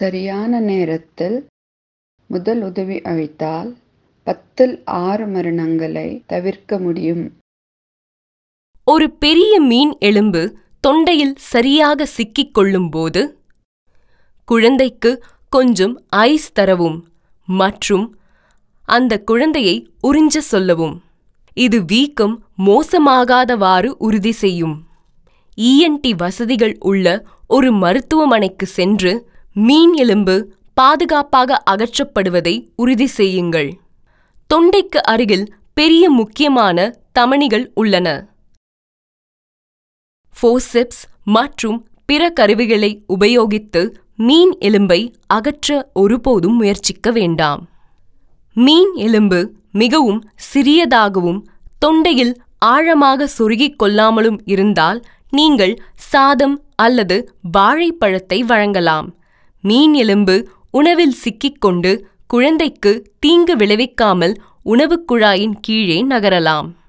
சரியான நேரத்தில் முதல் உதவி அளித்தால் பத்தில் ஆறு மரணங்களை தவிர்க்க முடியும் ஒரு பெரிய மீன் எலும்பு தொண்டையில் சரியாக சிக்கிக் கொள்ளும்போது குழந்தைக்கு கொஞ்சம் ஐஸ் தரவும் மற்றும் அந்த குழந்தையை உறிஞ்ச சொல்லவும் இது வீக்கம் மோசமாகாதவாறு உறுதி செய்யும் இஎன்டி வசதிகள் உள்ள ஒரு மருத்துவமனைக்கு சென்று மீன் எலும்பு பாதுகாப்பாக அகற்றப்படுவதை உறுதி செய்யுங்கள் தொண்டைக்கு அருகில் பெரிய முக்கியமான தமனிகள் உள்ளன ஃபோசெப்ஸ் மற்றும் பிற கருவிகளை உபயோகித்து மீன் எலும்பை அகற்ற ஒருபோதும் முயற்சிக்க வேண்டாம் மீன் எலும்பு மிகவும் சிறியதாகவும் தொண்டையில் ஆழமாக சொருகிக் கொள்ளாமலும் இருந்தால் நீங்கள் சாதம் அல்லது வாழைப்பழத்தை வழங்கலாம் மீன் எலும்பு உணவில் சிக்கிக்கொண்டு குழந்தைக்கு தீங்கு விளைவிக்காமல் உணவுக் குழாயின் கீழே நகரலாம்